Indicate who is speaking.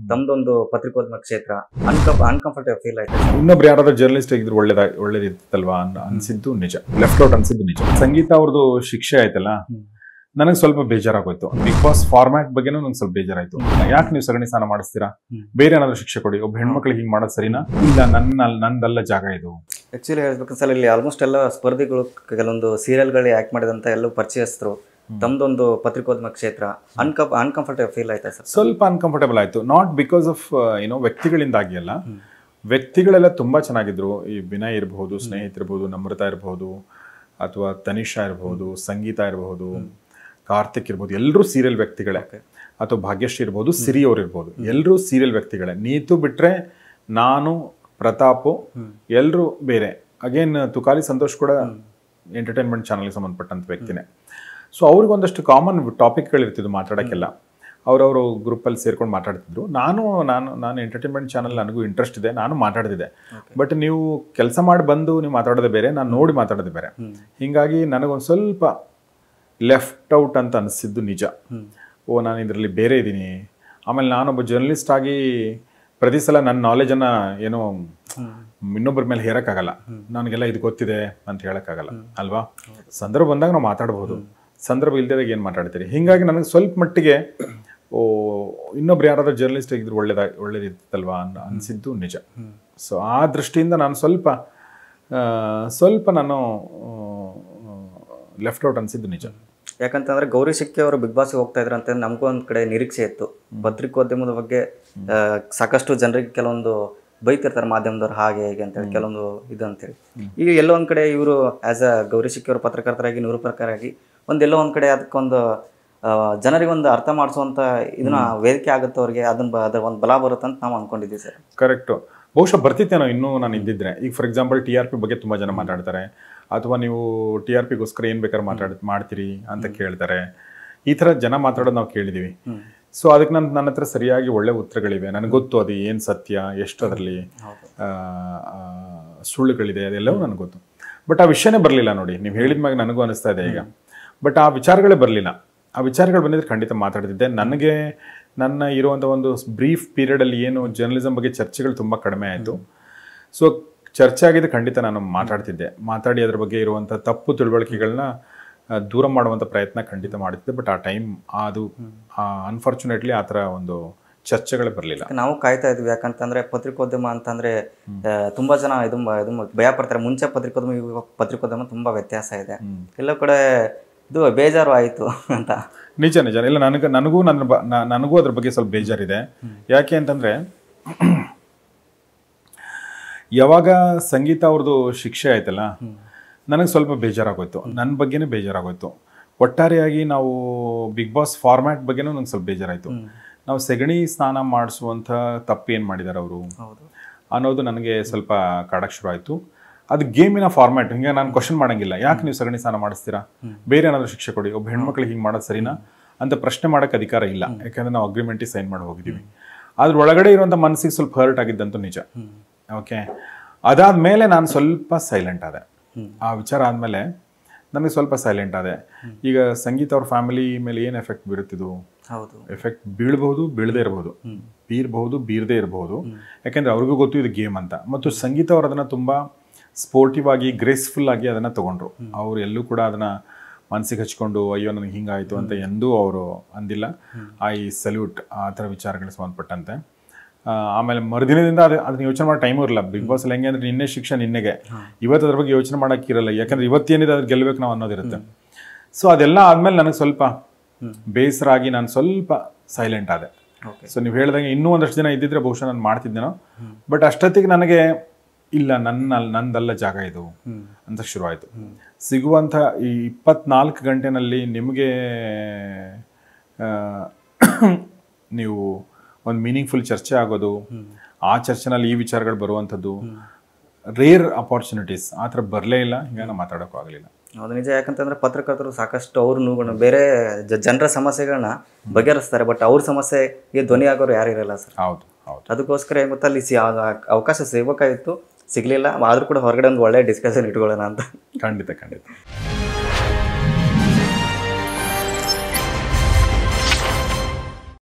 Speaker 1: ತಮ್ದೊಂದು ಪತ್ರಿಕೋದ್ಯಮ ಕ್ಷೇತ್ರ ಅನ್ಕಂ ಅನ್ಕಂಫರ್ಟೇಬಲ್ ಫೀಲ್ ಆಯ್ತು
Speaker 2: ಇನ್ನೊಬ್ರು ಯಾರಾದ್ರೂ ಜರ್ನಲಿಸ್ಟ್ ಆಗಿದ್ರು ಒಳ್ಳೇದ ಒಳ್ಳೇದಿತ್ತಲ್ವಾ ಅನ್ ಅನ್ಸಿದ್ದು ನಿಜ ಲೆಫ್ಟ್ ಔಟ್ ಅನ್ಸಿದ್ದು ನಿಜ ಸಂಗೀತ ಅವ್ರದ್ದು ಶಿಕ್ಷೆ ಆಯ್ತಲ್ಲ
Speaker 1: ಹ್ಮ್.
Speaker 2: ನನಗೆ ಸ್ವಲ್ಪ ಬೇಜಾರಾಗೋಯ್ತು ಬಿಗ್ ಬಾಸ್ ಫಾರ್ಮ್ಯಾಟ್ ಬಗ್ಗೆನೂ ನಂಗೆ ಸ್ವಲ್ಪ ಬೇಜಾರಾಯ್ತು ಯಾಕೆ ನೀವು ಸಗಣಿ ಸ್ನಾನ ಮಾಡಿಸ್ತೀರಾ
Speaker 1: ಹ್ಮ್.
Speaker 2: ಬೇರೆ ಏನಾದ್ರು ಶಿಕ್ಷೆ ಕೊಡಿ ಒಬ್ಬ ಹೆಣ್ಮಕ್ಳಿಗೆ ಹಿಂಗ್ ಮಾಡೋದು ಸರಿನಾ ಇಲ್ಲ ನನ್ನ ನಂದಲ್ಲ ಜಾಗ ಇದು
Speaker 1: ಆಕ್ಚುಲಿ ಹೇಳ್ಬೇಕಂದ್ರೆ ಇಲ್ಲಿ ಆಲ್ಮೋಸ್ಟ್ ಎಲ್ಲ ಸ್ಪರ್ಧಿಗಳು ಕೆಲವೊಂದು ಸೀರಿಯಲ್ಗಳು ಆಕ್ಟ್ ಮಾಡಿದಂತ ಎಲ್ಲ ಪರಿಚಯಸ್ಥರು ತಮ್ದೊಂದು ಪತ್ರಿಕೋದ್ಯಮ ಕ್ಷೇತ್ರ ಅನ್ಕಂ ಅನ್ಕಂಫರ್ಟೇಬಲ್ ಫೀಲ್ ಆಯ್ತಾ ಸರ್
Speaker 2: ಸ್ವಲ್ಪ ಅನ್ಕಂಫರ್ಟೇಬಲ್ ಆಯ್ತು ನಾಟ್ ಬಿಕಾಸ್ ಆಫ್ ಏನೋ ವ್ಯಕ್ತಿಗಳಿಂದಾಗಿ ಅಲ್ಲ ವ್ಯಕ್ತಿಗಳೆಲ್ಲ ತುಂಬಾ ಚೆನ್ನಾಗಿದ್ರು ಈ ವಿನಯ್ ಇರಬಹುದು ಸ್ನೇಹಿತರಿರ್ಬೋದು ನಮ್ರತಾ ಇರಬಹುದು ಅಥವಾ ತನಿಷಾ ಇರಬಹುದು ಸಂಗೀತ ಇರಬಹುದು ಕಾರ್ತಿಕ್ ಇರ್ಬೋದು ಎಲ್ಲರೂ ಸೀರಿಯಲ್ ವ್ಯಕ್ತಿಗಳೇ ಅಥವಾ ಭಾಗ್ಯಶ್ರೀ ಇರ್ಬೋದು ಸಿರಿ ಅವ್ರು ಇರ್ಬೋದು ಎಲ್ಲರೂ ಸೀರಿಯಲ್ ವ್ಯಕ್ತಿಗಳೇ ನೀತು ಬಿಟ್ರೆ ನಾನು ಪ್ರತಾಪು ಎಲ್ಲರೂ ಬೇರೆ ಅಗೇನ್ ತುಕಾಲಿ ಸಂತೋಷ್ ಕೂಡ ಎಂಟರ್ಟೈನ್ಮೆಂಟ್ ಚಾನಲ್ಗೆ ಸಂಬಂಧಪಟ್ಟಂತ ವ್ಯಕ್ತಿನೇ ಸೊ ಅವ್ರಿಗೊಂದಷ್ಟು ಕಾಮನ್ ಟಾಪಿಕ್ಗಳಿರ್ತಿದ್ವು ಮಾತಾಡೋಕ್ಕೆಲ್ಲ ಅವರವರು ಗ್ರೂಪಲ್ಲಿ ಸೇರ್ಕೊಂಡು ಮಾತಾಡ್ತಿದ್ರು ನಾನು ನಾನು ನಾನು ಎಂಟರ್ಟೈನ್ಮೆಂಟ್ ಚಾನಲ್ ನನಗೂ ಇಂಟ್ರೆಸ್ಟ್ ಇದೆ ನಾನು ಮಾತಾಡ್ತಿದ್ದೆ ಬಟ್ ನೀವು ಕೆಲಸ ಮಾಡಿ ಬಂದು ನೀವು ಮಾತಾಡೋದೇ ಬೇರೆ ನಾನು ನೋಡಿ ಮಾತಾಡೋದೇ ಬೇರೆ ಹೀಗಾಗಿ ನನಗೊಂದು ಸ್ವಲ್ಪ ಲೆಫ್ಟ್ ಔಟ್ ಅಂತ ಅನಿಸಿದ್ದು ನಿಜ ಓ ನಾನು ಇದರಲ್ಲಿ ಬೇರೆ ಇದ್ದೀನಿ ಆಮೇಲೆ ನಾನೊಬ್ಬ ಜರ್ನಲಿಸ್ಟ್ ಆಗಿ ಪ್ರತಿ ಸಲ ನನ್ನ ನಾಲೆಜನ್ನು ಏನೋ ಇನ್ನೊಬ್ಬರ ಮೇಲೆ ಹೇರಕ್ಕಾಗಲ್ಲ ನನಗೆಲ್ಲ ಇದು ಗೊತ್ತಿದೆ ಅಂತ ಹೇಳಕ್ಕಾಗಲ್ಲ ಅಲ್ವಾ ಸಂದರ್ಭ ಬಂದಾಗ ನಾವು ಮಾತಾಡ್ಬೋದು ಸಂದರ್ಭ ಇಲ್ದಾಗ ಏನು ಮಾತಾಡ್ತೀರಿ ಹೀಗಾಗಿ ನನಗೆ ಸ್ವಲ್ಪ ಮಟ್ಟಿಗೆ ಓ ಇನ್ನೊಬ್ರು ಯಾರಾದ್ರೂ ಜರ್ನಲಿಸ್ಟ್ ಆಗಿದ್ರು ಒಳ್ಳೇದ ಒಳ್ಳೇದಿತ್ತಲ್ವಾ ಅನ್ ಅನಿಸಿದ್ದು ನಿಜ ಸೊ ಆ ದೃಷ್ಟಿಯಿಂದ ನಾನು ಸ್ವಲ್ಪ ಆ, ಸ್ವಲ್ಪ ನಾನು ಲೆಫ್ಟ್ ಔಟ್ ಅನಿಸಿದ್ದು ನಿಜ
Speaker 1: ಯಾಕಂತಂದ್ರೆ ಗೌರಿ ಶಿಕ್ಕಿ ಅವರು ಬಿಗ್ ಬಾಸ್ಗೆ ಹೋಗ್ತಾ ಇದ್ರು ಅಂತ ನಮಗೂ ಒಂದ್ ಕಡೆ ನಿರೀಕ್ಷೆ ಇತ್ತು ಪತ್ರಿಕೋದ್ಯಮದ ಬಗ್ಗೆ ಆ, ಸಾಕಷ್ಟು ಜನರಿಗೆ ಕೆಲವೊಂದು ಬೈತಿರ್ತಾರೆ ಮಾಧ್ಯಮದವ್ರು ಹಾಗೆ ಹೇಗೆ ಅಂತೇಳಿ ಕೆಲವೊಂದು ಇದು ಅಂತೇಳಿ ಈಗ ಎಲ್ಲೋ ಒಂದ್ ಕಡೆ ಇವರು ಆಸ್ ಅ ಗೌರಿ ಶಿಕ್ಕಿ ಅವರು ಪತ್ರಕರ್ತರಾಗಿ ನಿರೂಪಕರಾಗಿ ಒಂದ್ ಎಲ್ಲೋ ಒಂದ್ ಕಡೆ ಅದಕ್ಕೊಂದು ಆ, ಜನರಿಗೆ ಒಂದು ಅರ್ಥ ಮಾಡಿಸುವಂತ ಇದನ್ನ ವೇದಿಕೆ ಆಗುತ್ತೆ ಅವ್ರಿಗೆ ಅದನ್ನ ಬ- ಅದ್ರ ಒಂದು ಬಲ ಬರುತ್ತೆ ಅಂತ ನಾವು ಅನ್ಕೊಂಡಿದ್ದೀವಿ ಸರ್
Speaker 2: ಕರೆಕ್ಟು ಬಹುಶಃ ಬರ್ತಿತ್ತೇನೋ ಇನ್ನೂ ನಾನು ಇದ್ದಿದ್ರೆ ಈಗ for example T R P ಬಗ್ಗೆ ತುಂಬ ಜನ ಮಾತಾಡ್ತಾರೆ ಅಥವಾ ನೀವು ಟಿ ಆರ್ ಪಿಗೋಸ್ಕರ ಏನು ಬೇಕಾದ್ರೆ ಮಾತಾಡ್ ಮಾಡ್ತೀರಿ ಅಂತ ಕೇಳ್ತಾರೆ ಈ ಥರ ಜನ ಮಾತಾಡೋದು ನಾವು ಕೇಳಿದ್ದೀವಿ ಸೊ ಅದಕ್ಕೆ ನನ್ನ ನನ್ನ ಹತ್ರ ಸರಿಯಾಗಿ ಒಳ್ಳೆ ಉತ್ತರಗಳಿವೆ ನನಗೆ ಗೊತ್ತು ಅದು ಏನು ಸತ್ಯ ಎಷ್ಟು ಅದರಲ್ಲಿ ಸುಳ್ಳುಗಳಿದೆ ಅದೆಲ್ಲವೂ ನನಗೆ ಗೊತ್ತು ಬಟ್ ಆ ವಿಷಯನೇ ಬರಲಿಲ್ಲ ನೋಡಿ ನೀವು ಹೇಳಿದ ಮ್ಯಾಗ ನನಗೂ ಅನಿಸ್ತಾ ಇದೆ ಈಗ ಬಟ್ ಆ ವಿಚಾರಗಳೇ ಬರಲಿಲ್ಲ ಆ ವಿಚಾರಗಳು ಬಂದಿದ್ರೆ ಖಂಡಿತ ಮಾತಾಡ್ತಿದ್ದೆ ನನಗೆ ನನ್ನ ಇರುವಂಥ ಒಂದು ಬ್ರೀಫ್ ಪೀರಿಯಡಲ್ಲಿ ಏನು ಜರ್ನಲಿಸಮ್ ಬಗ್ಗೆ ಚರ್ಚೆಗಳು ತುಂಬ ಕಡಿಮೆ ಆಯಿತು ಸೊ ಚರ್ಚೆ ಆಗಿದ್ದು ಖಂಡಿತ ನಾನು ಮಾತಾಡ್ತಿದ್ದೆ ಮಾತಾಡಿ ಅದ್ರ ಬಗ್ಗೆ ಇರುವಂಥ ತಪ್ಪು ತಿಳುವಳಿಕೆಗಳನ್ನ ಆ, ದೂರ ಮಾಡುವಂಥ ಪ್ರಯತ್ನ ಖಂಡಿತ ಮಾಡ್ತಿದ್ದೆ ಬಟ್ ಆ ಟೈಮ್ ಅದು ಅನ್ಫಾರ್ಚುನೇಟ್ಲಿ ಆ ಥರ ಒಂದು ಚರ್ಚೆಗಳೇ ಬರಲಿಲ್ಲ
Speaker 1: ನಾವು ಕಾಯ್ತಾ ಇದ್ವಿ ಯಾಕಂತಂದ್ರೆ ಪತ್ರಿಕೋದ್ಯಮ ಅಂತಂದ್ರೆ ಆ, ತುಂಬಾ ಜನ ಇದು ಮ- ಇದು ಮ- ಭಯ ಪಡ್ತಾರೆ ಮುಂಚೆ ಪತ್ರಿಕೋದ್ಯಮ ಇವಾಗ ಪತ್ರಿಕೋದ್ಯಮ ತುಂಬಾ ವ್ಯತ್ಯಾಸ ಇದೆ ಎಲ್ಲ ಕಡೆ ಇದು ಬೇಜಾರು ಆಯ್ತು ಅಂತ
Speaker 2: ನಿಜ ನಿಜ ಇಲ್ಲ ನನಗೆ ನನಗೂ ನನ್ನ ಬ- ನ- ನನಗೂ ಅದ್ರ ಬಗ್ಗೆ ಸ್ವಲ್ಪ ಬೇಜಾರಿದೆ ಯಾಕೆ ಅಂತಂದ್ರೆ ಯಾವಾಗ ಸಂಗೀತ ಅವ್ರದ್ದು ಶಿಕ್ಷೆ ಆಯ್ತಲ್ಲ ನನಗೆ ಸ್ವಲ್ಪ ಬೇಜಾರಾಗೋಯ್ತು ನನ್ನ ಬಗ್ಗೆನೇ ಬೇಜಾರಾಗೋಯ್ತು ಒಟ್ಟಾರೆಯಾಗಿ ನಾವು ಬಿಗ್ ಬಾಸ್ ಫಾರ್ಮ್ಯಾಟ್ ಬಗ್ಗೆನೂ ನಂಗೆ ಸ್ವಲ್ಪ ಬೇಜಾರಾಯಿತು ನಾವು ಸೆಗಣಿ ಸ್ನಾನ ಮಾಡಿಸುವಂಥ ತಪ್ಪು ಏನು ಮಾಡಿದ್ದಾರೆ ಅವರು
Speaker 1: ಹೌದು
Speaker 2: ಅನ್ನೋದು ನನಗೆ ಸ್ವಲ್ಪ ಕಾಡಕ್ಕೆ ಶುರು ಆಯಿತು ಅದು ಗೇಮಿನ ಫಾರ್ಮ್ಯಾಟ್ ಹಿಂಗೆ ನಾನು ಕ್ವಶನ್ ಮಾಡಂಗಿಲ್ಲ ಯಾಕೆ ನೀವು ಸಗಣಿ ಸ್ನಾನ ಮಾಡಿಸ್ತೀರಾ ಬೇರೆ ಏನಾದರೂ ಶಿಕ್ಷೆ ಕೊಡಿ ಒಬ್ಬ ಹೆಣ್ಮಕ್ಳಿಗೆ ಹಿಂಗೆ ಮಾಡೋದು ಸರಿನಾ ಅಂತ ಪ್ರಶ್ನೆ ಮಾಡೋಕ್ಕೆ ಅಧಿಕಾರ ಇಲ್ಲ ಯಾಕಂದ್ರೆ ನಾವು ಅಗ್ರಿಮೆಂಟಿಗೆ ಸೈನ್ ಮಾಡಿ ಹೋಗಿದ್ದೀವಿ ಅದ್ರ ಒಳಗಡೆ ಇರುವಂಥ ಮನಸ್ಸಿಗೆ ಸ್ವಲ್ಪ ಹರ್ಟ್ ಆಗಿದ್ದಂತೂ ನಿಜ ಓಕೆ ಅದಾದ್ಮೇಲೆ ನಾನು ಸ್ವಲ್ಪ ಸೈಲೆಂಟ್ ಆದೆ ಆ ವಿಚಾರ ಆದಮೇಲೆ ನನಗೆ ಸ್ವಲ್ಪ ಸೈಲೆಂಟ್ ಆದೆ ಈಗ ಸಂಗೀತ ಅವ್ರ ಫ್ಯಾಮಿಲಿ ಮೇಲೆ ಏನು ಎಫೆಕ್ಟ್ ಬೀರುತ್ತಿದ್ದು
Speaker 1: ಹೌದು
Speaker 2: ಎಫೆಕ್ಟ್ ಬೀಳ್ಬಹುದು ಬೀಳದೇ ಇರಬಹುದು ಬೀರ್ಬಹುದು ಬೀರದೇ ಇರಬಹುದು ಯಾಕೆಂದ್ರೆ ಅವ್ರಿಗೂ ಗೊತ್ತು ಇದು ಗೇಮ್ ಅಂತ ಮತ್ತು ಸಂಗೀತ ಅವರು ಅದನ್ನ ತುಂಬಾ ಸ್ಪೋರ್ಟಿವ್ ಆಗಿ ಗ್ರೇಸ್ಫುಲ್ ಆಗಿ ಅದನ್ನ ತಗೊಂಡ್ರು ಅವ್ರು ಎಲ್ಲೂ ಕೂಡ ಅದನ್ನ ಮನಸ್ಸಿಗೆ ಹಚ್ಕೊಂಡು ಅಯ್ಯೋ ನನಗೆ ಹಿಂಗಾಯ್ತು ಅಂತ ಎಂದೂ ಅವರು ಅಂದಿಲ್ಲ ಐ ಸಲ್ಯೂಟ್ ಆ ಥರ ವಿಚಾರಗಳಿಗೆ ಸಂಬಂಧಪಟ್ಟಂತೆ ಆ, ಆಮೇಲೆ ಮರುದಿನದಿಂದ ಅದು ಅದನ್ನ ಯೋಚನೆ ಮಾಡೋ ಟೈಮು ಇರಲ್ಲ ಬಿಗ್ ಬಾಸ್ ಅಲ್ಲಿ ಹೆಂಗೆ ಅಂದ್ರೆ ನಿನ್ನೆ ಶಿಕ್ಷೆ ನಿನ್ನೆಗೆ ಇವತ್ತು ಅದ್ರ ಬಗ್ಗೆ ಯೋಚನೆ ಮಾಡೋಕ್ಕಿರಲ್ಲ ಯಾಕಂದ್ರೆ ಇವತ್ತೇನಿದೆ ಅದ್ರ ಗೆಲ್ಬೇಕು ನಾವು ಅನ್ನೋದಿರುತ್ತೆ ಸೊ ಅದೆಲ್ಲ ಆದ್ಮೇಲೆ ನನಗೆ ಸ್ವಲ್ಪ ಬೇಸರ ಆಗಿ ನಾನು ಸ್ವಲ್ಪ ಸೈಲೆಂಟ್ ಆದೆ
Speaker 1: ಓಕೆ
Speaker 2: ಸೊ ನೀವು ಹೇಳ್ದಂಗೆ ಇನ್ನೂ ಒಂದಷ್ಟು ಜನ ಇದ್ದಿದ್ರೆ ಬಹುಶಃ ನಾನು ಮಾಡ್ತಿದ್ದೇನೋ ಬಟ್ ಅಷ್ಟೊತ್ತಿಗೆ ನನಗೆ ಇಲ್ಲ ನನ್ನ ನಂದಲ್ಲ ಜಾಗ ಇದು ಅಂತ ಶುರುವಾಯಿತು ಸಿಗುವಂಥ ಈ ಇಪ್ಪತ್ನಾಲ್ಕು ಗಂಟೆನಲ್ಲಿ ನಿಮಗೆ ಆ, ನೀವು ಒಂದು ಮೀನಿಂಗ್ಫುಲ್ ಚರ್ಚೆ ಆಗೋದು ಆ ಚರ್ಚೆನಲ್ಲಿ ಈ ವಿಚಾರಗಳು ಬರುವಂಥದ್ದು ರೇರ್ ಅಪಾರ್ಚುನಿಟೀಸ್ ಆ ಥರ ಬರಲೇ ಇಲ್ಲ ಹಿಂಗೆ ನಾವು ಮಾತಾಡೋಕ್ಕೂ ಆಗಲಿಲ್ಲ
Speaker 1: ಹೌದು ನಿಜ ಯಾಕಂತಂದ್ರೆ ಪತ್ರಕರ್ತರು ಸಾಕಷ್ಟು ಅವ್ರ ನೋವುಗಳನ್ನ ಬೇರೆ ಜ- ಜನರ ಸಮಸ್ಯೆಗಳನ್ನ ಬಗೆಹರಿಸ್ತಾರೆ ಬಟ್ ಅವ್ರ ಸಮಸ್ಯೆಗೆ ಧ್ವನಿ ಆಗೋರು ಯಾರು ಇರಲ್ಲ ಸರ್
Speaker 2: ಹೌದು ಹೌದು
Speaker 1: ಅದಕ್ಕೋಸ್ಕರ ಏನ್ ಗೊತ್ತಾ ಅಲ್ಲಿ ಸಿ ಆ- ಆ- ಅವಕಾಶ ಸಿಗಬೇಕಾಗಿತ್ತು ಸಿಗ್ಲಿಲ್ಲ ಆದ್ರೂ ಕೂಡ ಹೊರಗಡೆ ಒಂದು ಒಳ್ಳೆ ಡಿಸ್ಕಷನ್ ಇಟ್ಕೊಳ್ಳೋಣ ಅಂತ
Speaker 2: ಖಂಡಿತ ಖಂಡಿತ